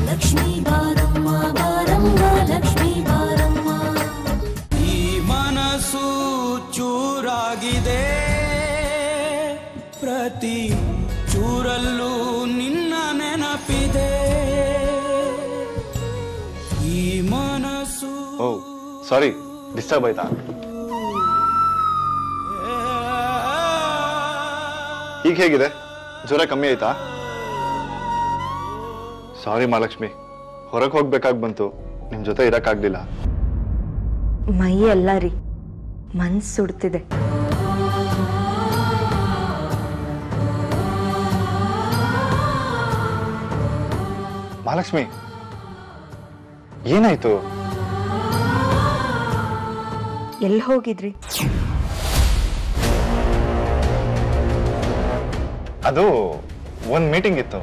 ಲಕ್ಷ್ಮೀ ಬಾರಮ್ಮ ಬಾರಮ್ಮ ಲಕ್ಷ್ಮೀ ಬಾರಮ್ಮ ಈ ಮನಸ್ಸು ಚೂರಾಗಿದೆ ಪ್ರತಿ ಚೂರಲ್ಲೂ ನಿನ್ನ ನೆನಪಿದೆ ಈ ಮನಸ್ಸು ಓ ಸಾರಿ ಡಿಸ್ಟರ್ಬ್ ಆಯ್ತಾ ಈಗ ಹೇಗಿದೆ ಜ್ವರ ಕಮ್ಮಿ ಆಯ್ತಾ ಸಾರಿ ಮಹಾಲಕ್ಷ್ಮಿ ಹೊರಗೆ ಹೋಗ್ಬೇಕಾಗಿ ಬಂತು ನಿಮ್ ಜೊತೆ ಇರಕ್ಕಾಗ್ಲಿಲ್ಲ ಮೈ ಎಲ್ಲ ರೀ ಮನ್ಸು ಸುಡ್ತಿದೆ ಮಹಾಲಕ್ಷ್ಮಿ ಏನಾಯ್ತು ಎಲ್ಲಿ ಹೋಗಿದ್ರಿ ಅದು ಒಂದ್ ಮೀಟಿಂಗ್ ಇತ್ತು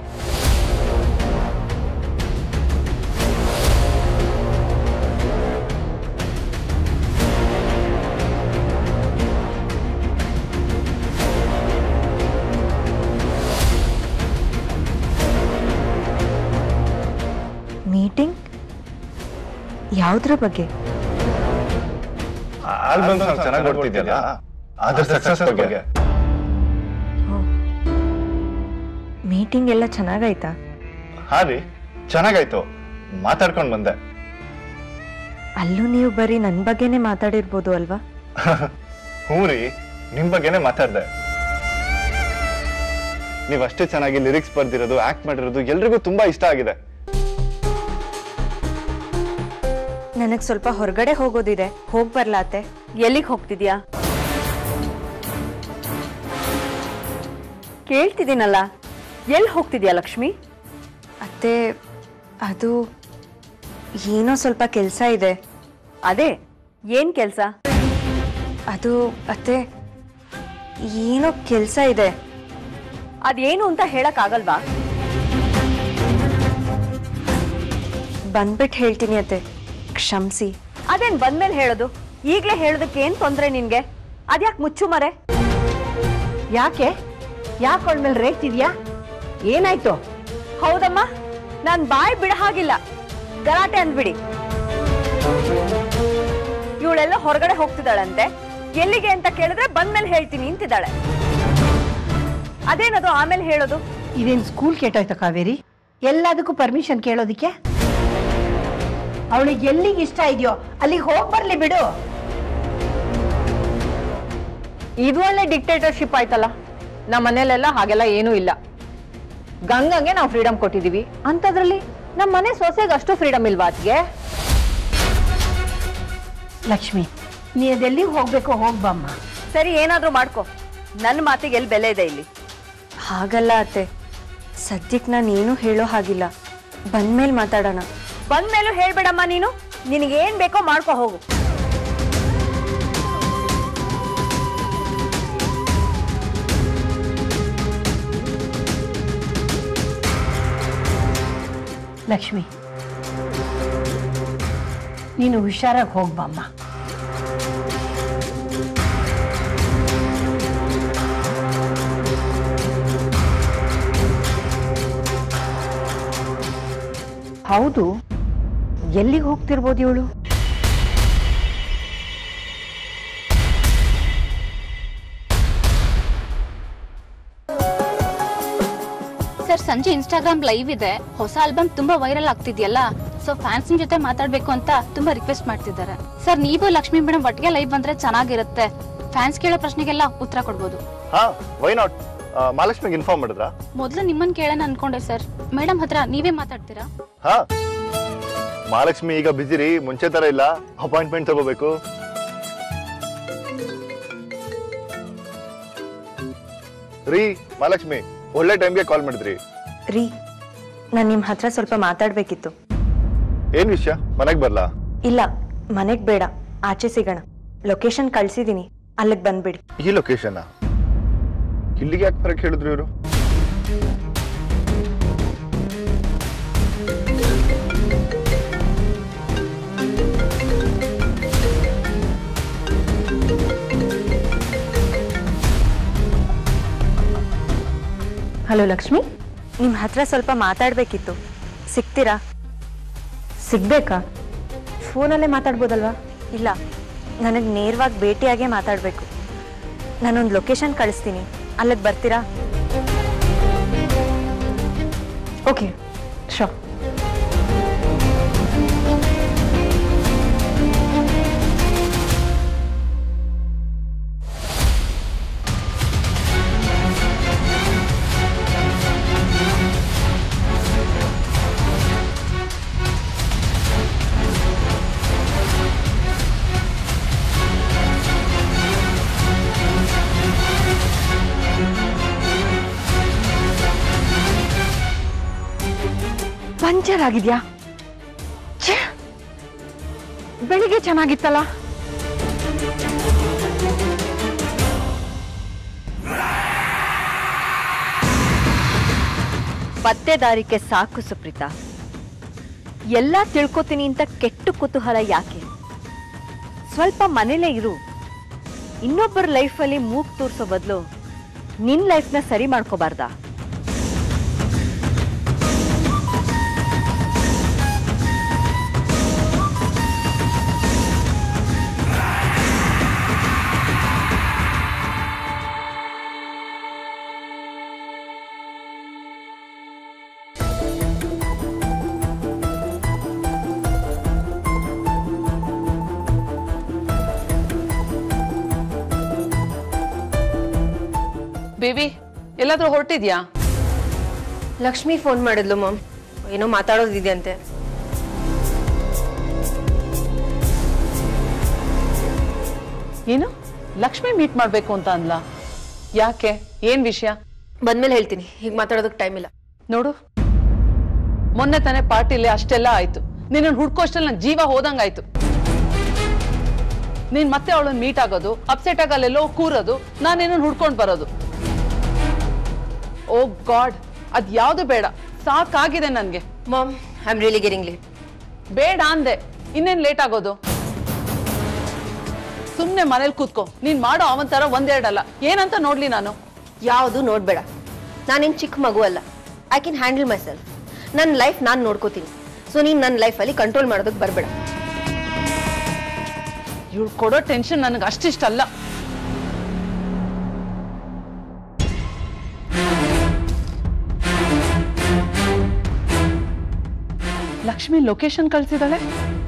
ಮೀಟಿಂಗ್ ಯಾವುದ್ರ ಬಗ್ಗೆ ಆಲ್ಬಮ್ ಚೆನ್ನಾಗಿ ನೋಡ್ತಿದ್ಯಲ್ಲ ಅದ್ರ ಸಕ್ಸಸ್ ಬಗ್ಗೆ ಮೀಟಿಂಗ್ ಎಲ್ಲ ಚೆನ್ನಾಗಾಯ್ತಾ ಹಾ ರೀ ಚೆನ್ನಾಗಾಯ್ತು ಮಾತಾಡ್ಕೊಂಡ್ ಬಂದೆ ಅಲ್ಲೂ ನೀವು ಬರೀ ನನ್ನ ಬಗ್ಗೆನೇ ಮಾತಾಡಿರ್ಬೋದು ಅಲ್ವಾ ಹ್ಞೂ ರೀ ನಿಮ್ ಬಗ್ಗೆನೇ ಮಾತಾಡ್ದೆ ನೀವ್ ಅಷ್ಟೇ ಚೆನ್ನಾಗಿ ಲಿರಿಕ್ಸ್ ಬರ್ದಿರೋದು ಆಕ್ಟ್ ಮಾಡಿರೋದು ಎಲ್ರಿಗೂ ತುಂಬಾ ಇಷ್ಟ ಆಗಿದೆ ನನಗೆ ಸ್ವಲ್ಪ ಹೊರಗಡೆ ಹೋಗೋದಿದೆ ಹೋಗಿ ಬರ್ಲಾತೆ ಎಲ್ಲಿಗೆ ಹೋಗ್ತಿದ್ಯಾ ಕೇಳ್ತಿದ್ದೀನಲ್ಲ ಎಲ್ಲಿ ಹೋಗ್ತಿದ್ಯಾ ಲಕ್ಷ್ಮಿ ಅತ್ತೆ ಅದು ಏನೋ ಸ್ವಲ್ಪ ಕೆಲಸ ಇದೆ ಅದೇ ಏನ್ ಕೆಲ್ಸ ಅದು ಅತ್ತೆ ಏನೋ ಕೆಲಸ ಇದೆ ಅದೇನು ಅಂತ ಹೇಳಕ್ ಆಗಲ್ವಾ ಬಂದ್ಬಿಟ್ಟು ಹೇಳ್ತೀನಿ ಅತ್ತೆ ಕ್ಷಮಿಸಿ ಅದೇನ್ ಬಂದ್ಮೇಲೆ ಹೇಳೋದು ಈಗ್ಲೇ ಹೇಳೋದಕ್ಕೆ ಏನ್ ತೊಂದ್ರೆ ನಿನ್ಗೆ ಅದ್ಯಾಕ್ ಮುಚ್ಚು ಮರೆ ಯಾಕೆ ಯಾಕೆ ಅವಳ ಮೇಲೆ ರೇಗ್ತಿದ್ಯಾ ಏನಾಯ್ತು ಹೌದಮ್ಮ ನಾನ್ ಬಾಯ್ ಬಿಡ ಹಾಗಿಲ್ಲ ಗಲಾಟೆ ಅಂದ್ಬಿಡಿ ಇವಳೆಲ್ಲ ಹೊರಗಡೆ ಹೋಗ್ತಿದ್ದಾಳಂತೆ ಎಲ್ಲಿಗೆ ಅಂತ ಕೇಳಿದ್ರೆ ಬಂದ್ಮೇಲೆ ಹೇಳ್ತೀನಿ ಅಂತಿದ್ದಾಳೆ ಅದೇನದು ಆಮೇಲೆ ಹೇಳೋದು ಇದೇನ್ ಸ್ಕೂಲ್ ಕೆಟ್ಟೋಯ್ತ ಕಾವೇರಿ ಎಲ್ಲದಕ್ಕೂ ಪರ್ಮಿಷನ್ ಕೇಳೋದಿಕ್ಕೆ ಅವಳಿಗೆ ಎಲ್ಲಿಗೆ ಇಷ್ಟ ಇದೆಯೋ ಅಲ್ಲಿಗೆ ಹೋಗ್ ಬರ್ಲಿ ಬಿಡು ಇದು ಒಳ್ಳೆ ಡಿಕ್ಟೇಟರ್ಶಿಪ್ ಆಯ್ತಲ್ಲ ನಮ್ಮ ಮನೇಲೆಲ್ಲ ಹಾಗೆಲ್ಲ ಏನೂ ಇಲ್ಲ ಗಂಗಂಗೆ ನಾವು ಫ್ರೀಡಮ್ ಕೊಟ್ಟಿದೀವಿ ಅಂಥದ್ರಲ್ಲಿ ನಮ್ಮ ಮನೆ ಸೊಸೆಗೆ ಅಷ್ಟು ಫ್ರೀಡಮ್ ಇಲ್ವಾ ಅದ್ಗೆ ಲಕ್ಷ್ಮಿ ನೀ ಅದೆಲ್ಲಿಗೆ ಹೋಗ್ಬೇಕು ಹೋಗ್ಬಮ್ಮ ಸರಿ ಏನಾದ್ರೂ ಮಾಡ್ಕೊ ನನ್ನ ಮಾತಿಗೆ ಎಲ್ಲಿ ಬೆಲೆ ಇದೆ ಇಲ್ಲಿ ಹಾಗಲ್ಲ ಅತ್ತೆ ಸದ್ಯಕ್ಕೆ ನಾನು ಏನೂ ಹೇಳೋ ಹಾಗಿಲ್ಲ ಬಂದ್ಮೇಲೆ ಮಾತಾಡೋಣ ಬಂದ್ಮೇಲೂ ಹೇಳ್ಬೇಡಮ್ಮ ನೀನು ನಿನಗೆ ಏನ್ ಬೇಕೋ ಮಾಡ್ಕೊ ಹೋಗು ಲಕ್ಷ್ಮಿ ನೀನು ಹುಷಾರಾಗಿ ಹೋಗ್ಬಮ್ಮ ಹೌದು ಎಲ್ಲಿಗೆ ಹೋಗ್ತಿರ್ಬೋದು ಇವಳು ಸರ್ ಸಂಜೆ ಇನ್ಸ್ಟಾಗ್ರಾಮ್ ಲೈವ್ ಇದೆ ಹೊಸ ಆಲ್ಬಮ್ ತುಂಬಾ ವೈರಲ್ ಆಗ್ತಿದ್ಯಲ್ಲ ಸೊ ಫ್ಯಾನ್ಸ್ ಜೊತೆ ಮಾತಾಡ್ಬೇಕು ಅಂತ ತುಂಬಾ ರಿಕ್ವೆಸ್ಟ್ ಮಾಡ್ತಿದ್ದಾರೆ ಸರ್ ನೀವು ಲಕ್ಷ್ಮೀ ಮೇಡಮ್ ಒಟ್ಟಿಗೆ ಲೈವ್ ಬಂದ್ರೆ ಚೆನ್ನಾಗಿರುತ್ತೆ ಫ್ಯಾನ್ಸ್ ಕೇಳೋ ಪ್ರಶ್ನೆಗೆಲ್ಲ ಉತ್ತರ ಕೊಡ್ಬೋದು ಹಾ ವೈ ನಾಟ್ ಮಹಾಲಕ್ಷ್ಮಿಗೆ ಇನ್ಫಾರ್ಮ್ ಮಾಡಿದ್ರಾ ಮೊದಲು ನಿಮ್ಮನ್ ಕೇಳೋಣ ಅನ್ಕೊಂಡೆ ಸರ್ ಮೇಡಮ್ ಹತ್ರ ನೀವೇ ಮಾತಾಡ್ತೀರಾ ಹಾ ಮಹಾಲಕ್ಷ್ಮಿ ಈಗ ಬಿಸಿ ರೀ ಮುಂಚೆ ತರ ಇಲ್ಲ ಅಪಾಯಿಂಟ್ಮೆಂಟ್ ತಗೋಬೇಕು ರೀ ಮಹಾಲಕ್ಷ್ಮಿ ಒಳ್ಳೆ ಟೈಮ್ಗೆ ಕಾಲ್ ಮಾಡಿದ್ರಿ ರೀ ನಾನು ನಿಮ್ಮ ಹತ್ರ ಸ್ವಲ್ಪ ಮಾತಾಡಬೇಕಿತ್ತು ಏನ್ ವಿಷಯ ಮನೆಗ್ ಬರ್ಲಾ ಇಲ್ಲ ಮನೆಗೆ ಬೇಡ ಆಚೆ ಸಿಗೋಣ ಲೊಕೇಶನ್ ಕಳ್ಸಿದೀನಿ ಅಲ್ಲಿಗೆ ಬಂದ್ಬಿಡಿ ಈ ಲೊಕೇಶನ್ ಇಲ್ಲಿಗೆ ಯಾಕೆ ಬರಕ್ ಹೇಳಿದ್ರು ಇವರು ಹಲೋ ಲಕ್ಷ್ಮಿ ನಿಮ್ಮ ಹತ್ರ ಸ್ವಲ್ಪ ಮಾತಾಡಬೇಕಿತ್ತು ಸಿಗ್ತೀರಾ ಸಿಗ್ಬೇಕಾ ಫೋನಲ್ಲೇ ಮಾತಾಡ್ಬೋದಲ್ವಾ ಇಲ್ಲ ನನಗೆ ನೇರವಾಗಿ ಭೇಟಿಯಾಗೇ ಮಾತಾಡಬೇಕು ನಾನೊಂದು ಲೊಕೇಶನ್ ಕಳಿಸ್ತೀನಿ ಅಲ್ಲಿಗೆ ಬರ್ತೀರಾ ಓಕೆ ಶೋ ಪಂಚರ್ ಆಗಿದ್ಯಾ ಛೇ! ಬೆಳಿಗ್ಗೆ ಚೆನ್ನಾಗಿತ್ತಲ್ಲ ಪತ್ತೆದಾರಿಕೆ ಸಾಕು ಸುಪ್ರೀತ ಎಲ್ಲ ತಿಳ್ಕೊತೀನಿ ಅಂತ ಕೆಟ್ಟು ಕುತೂಹಲ ಯಾಕೆ ಸ್ವಲ್ಪ ಮನೇಲೇ ಇರು ಇನ್ನೊಬ್ಬರ ಲೈಫಲ್ಲಿ ಮೂಗ್ ತೋರ್ಸೋ ಬದಲು ನಿನ್ ಲೈಫ್ನ ಸರಿ ಮಾಡ್ಕೋಬಾರ್ದಾ ಬೇಬಿ ಎಲ್ಲಾದ್ರೂ ಹೊರಟಿದ್ಯಾ ಲಕ್ಷ್ಮಿ ಫೋನ್ ಮಾಡಿದ್ಲು ಮಾಮ್ ಏನೋ ಮಾತಾಡೋದಿದೆ ಅಂತೆ ಏನು ಲಕ್ಷ್ಮಿ ಮೀಟ್ ಮಾಡ್ಬೇಕು ಅಂತ ಅಂದ್ಲ ಯಾಕೆ ಏನ್ ವಿಷಯ ಬಂದ್ಮೇಲೆ ಹೇಳ್ತೀನಿ ಈಗ ಮಾತಾಡೋದಕ್ಕೆ ಟೈಮ್ ಇಲ್ಲ ನೋಡು ಮೊನ್ನೆ ತಾನೇ ಪಾರ್ಟಿಲಿ ಅಷ್ಟೆಲ್ಲ ಆಯ್ತು ನಿನ್ನ ಹುಡ್ಕೋಷ್ಟಲ್ಲಿ ನನ್ ಜೀವ ಹೋದಂಗಾಯ್ತು ನೀನ್ ಮತ್ತೆ ಅವಳನ್ನ ಮೀಟ್ ಆಗೋದು ಅಪ್ಸೆಟ್ ಆಗಲ್ಲೆಲ್ಲೋ ಕೂರೋದು ನಾನು ನಿನ್ನ ಹುಡ್ಕೊಂಡ್ ಬರೋದು ಓ ಗಾಡ್ ಅದ್ ಯಾವ್ದು ಬೇಡ ಸಾಕಾಗಿದೆ ನನ್ಗೆ mom I am really getting late ಬೇಡ ಅಂದೆ ಇನ್ನೇನ್ ಲೇಟ್ ಆಗೋದು ಸುಮ್ನೆ ಮನೇಲಿ ಕೂತ್ಕೋ ನೀನ್ ಮಾಡೋ ಅವನ್ ತರ ಒಂದೆರಡಲ್ಲ ಏನಂತ ನೋಡ್ಲಿ ನಾನು ಯಾವುದು ನೋಡಬೇಡ ನಾನೇನು ಚಿಕ್ಕ ಮಗು ಅಲ್ಲ I can handle myself ನನ್ನ ಲೈಫ್ ನಾನು ನೋಡ್ಕೋತೀನಿ ಸೊ ನೀನು ನನ್ನ ಲೈಫಲ್ಲಿ ಕಂಟ್ರೋಲ್ ಮಾಡೋದಕ್ಕೆ ಬರಬೇಡ ಇವಳು ಕೊಡೋ ಟೆನ್ಷನ್ ನನಗೆ ಅಷ್ಟಿಷ್ಟ ಅಲ್ಲ ಲಕ್ಷ್ಮಿ ಲೊಕೇಶನ್ ಕಳ್ಸಿದಾಳೆ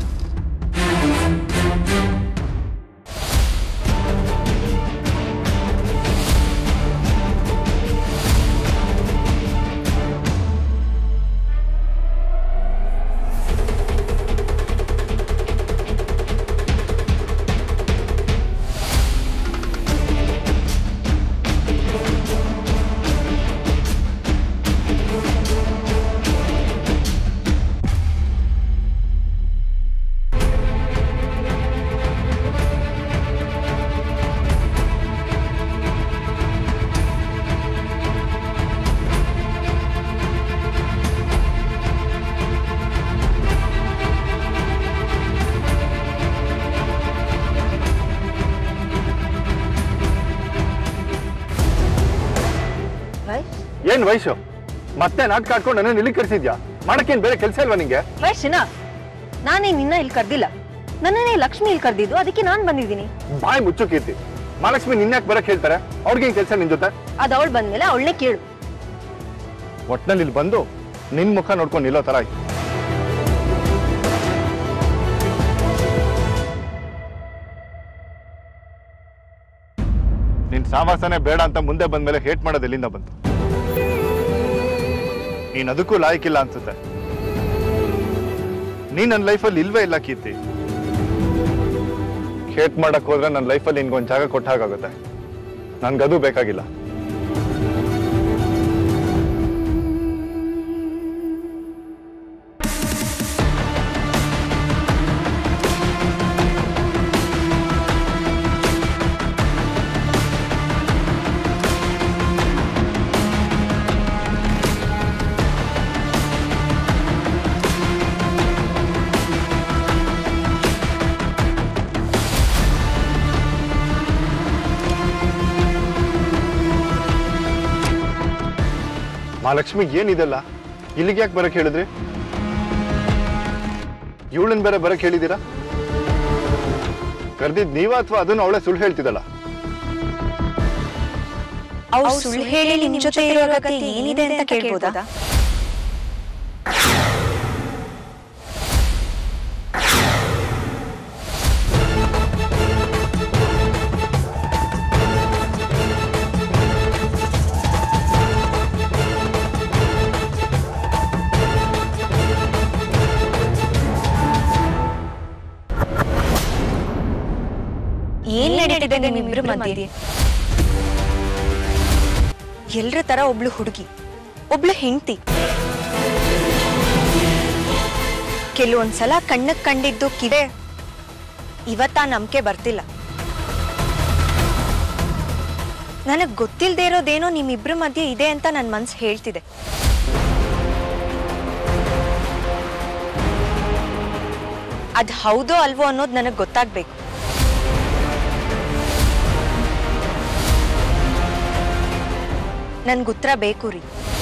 ಏನ್ ವಯಸ್ಸು ಮತ್ತೆ ನಾಟಕ ಆಡ್ಕೊಂಡು ನನ್ನ ಇಲ್ಲಿ ಕರ್ಸಿದ್ಯಾ ಮಾಡಕ್ಕೇನ್ ಬೇರೆ ಕೆಲಸ ಇಲ್ವಾ ನಿಂಗೆ ವಯಸ್ಸಿನ ನಾನೇ ನಿನ್ನ ಇಲ್ಲಿ ಕರ್ದಿಲ್ಲ ನನ್ನನ್ನೇ ಲಕ್ಷ್ಮಿ ಇಲ್ಲಿ ಕರ್ದಿದ್ದು ಅದಕ್ಕೆ ನಾನು ಬಂದಿದ್ದೀನಿ ಬಾಯಿ ಮುಚ್ಚು ಕೀರ್ತಿ ಮಹಾಲಕ್ಷ್ಮಿ ನಿನ್ಯಾಕ್ ಬರಕ್ ಹೇಳ್ತಾರೆ ಅವ್ರಿಗೇನ್ ಕೆಲಸ ನಿನ್ ಜೊತೆ ಅದು ಅವಳು ಬಂದ್ಮೇಲೆ ಅವಳನ್ನೇ ಕೇಳು ಒಟ್ನಲ್ಲಿ ಇಲ್ಲಿ ಬಂದು ನಿನ್ ಮುಖ ನೋಡ್ಕೊಂಡು ನಿಲ್ಲೋ ತರ ಆಯ್ತು ನಿನ್ ಸಾವಾಸನೆ ಬೇಡ ಅಂತ ಮುಂದೆ ಬಂದ್ಮೇಲೆ ಹೇಟ್ ಮಾಡೋದು ಎಲ್ಲಿಂದ ಬಂತು ನೀನ್ ಅದಕ್ಕೂ ಲಾಯಕ್ಕಿಲ್ಲ ಅನ್ಸುತ್ತೆ ನೀನ್ ನನ್ನ ಲೈಫಲ್ಲಿ ಇಲ್ವೇ ಇಲ್ಲ ಕೀರ್ತಿ ಹೇಟ್ ಮಾಡಕ್ ಹೋದ್ರೆ ನನ್ನ ಲೈಫಲ್ಲಿ ನಿನ್ಗೊಂದ್ ಜಾಗ ಕೊಟ್ಟ ಹಾಗಾಗುತ್ತೆ ನನ್ಗದು ಬೇಕಾಗಿಲ್ಲ ಮಹಾಲಕ್ಷ್ಮಿ ಏನಿದೆಲ್ಲ ಇಲ್ಲಿಗೆ ಯಾಕೆ ಬರಕ್ ಹೇಳಿದ್ರಿ ಇವಳನ್ನ ಬೇರೆ ಬರಕ್ ಹೇಳಿದ್ದೀರಾ ಕರ್ದಿದ್ ನೀವ ಅಥವಾ ಅದನ್ನು ಅವಳೆ ಸುಳ್ಳು ಹೇಳ್ತಿದ್ದಲ್ಲ ಅವ್ರು ಸುಳ್ಳು ಹೇಳಿ ನಿಮ್ ಜೊತೆ ಇರೋ ಅಗತ್ಯ ಏನಿದೆ ಅಂತ ಕೇಳ್ಬೋದಾ ಏನ್ ನಡೀತಿದೆ ನಿಮ್ಮಿಬ್ರ ಮಧ್ಯೆ ಎಲ್ರ ತರ ಒಬ್ಳು ಹುಡುಗಿ ಒಬ್ಳು ಹೆಂಡತಿ ಕೆಲವೊಂದ್ಸಲ ಕಣ್ಣಕ್ ಕಂಡಿದ್ದು ಕಿದೆ ಇವತ್ತ ನಂಬಿಕೆ ಬರ್ತಿಲ್ಲ ನನಗ್ ಗೊತ್ತಿಲ್ದೇ ಇರೋದೇನೋ ನಿಮ್ಮಿಬ್ರ ಮಧ್ಯೆ ಇದೆ ಅಂತ ನನ್ ಮನ್ಸು ಹೇಳ್ತಿದೆ ಅದ್ ಹೌದೋ ಅಲ್ವೋ ಅನ್ನೋದು ನನಗ್ ಗೊತ್ತಾಗ್ಬೇಕು ನನ್ಗೆ ಉತ್ತರ ಬೇಕು ರೀ